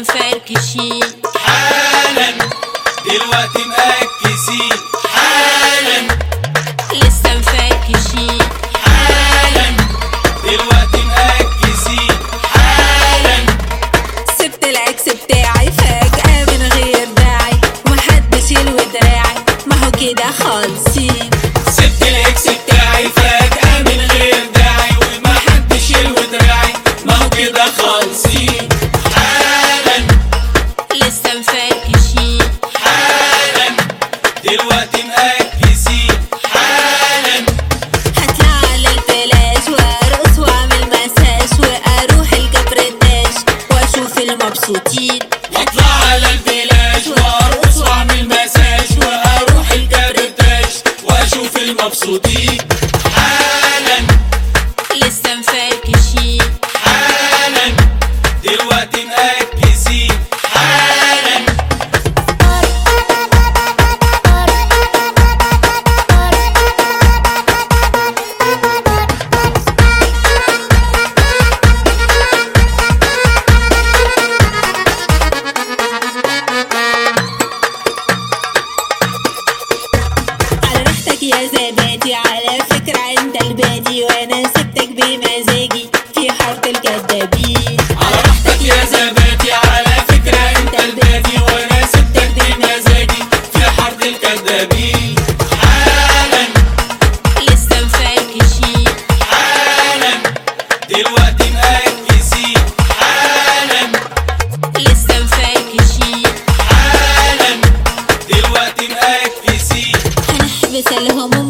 مفركشين حالا دلوقتي مأكسين حالا لسه مفركشين حالا دلوقتي مأكسين حالا سبت العكس بتاعي فجأة من غير داعي ومحدش يلوي دراعي ما هو كده خالصين سبت الاكس بتاعي فجأة من غير داعي ومحدش يلوي دراعي ما هو كده خالصين حالا لسه مفركشين حالا دلوقتي مأكسين حالا هطلع على البلاج وارقص واعمل مساج واروح الكبرتاج واشوف المبسوطين واطلع على البلاج وارقص واعمل مساج واروح الكبرتاج واشوف المبسوطين حالا لسه مفركشين حالا دلوقتي مأكسين حالا على راحتك يا زبادي على فكرة انت البادي وانا سبتك بمزاجي في حارة الكدابين على راحتك يا زبادي على فكرة انت البادي وانا سبتك بمزاجي في حرب الكذابين حالا لسه مفركشين حالا دلوقتي مأكسين حالا لسه مفركشين حالا دلوقتي مأكسين هنحبس الهموم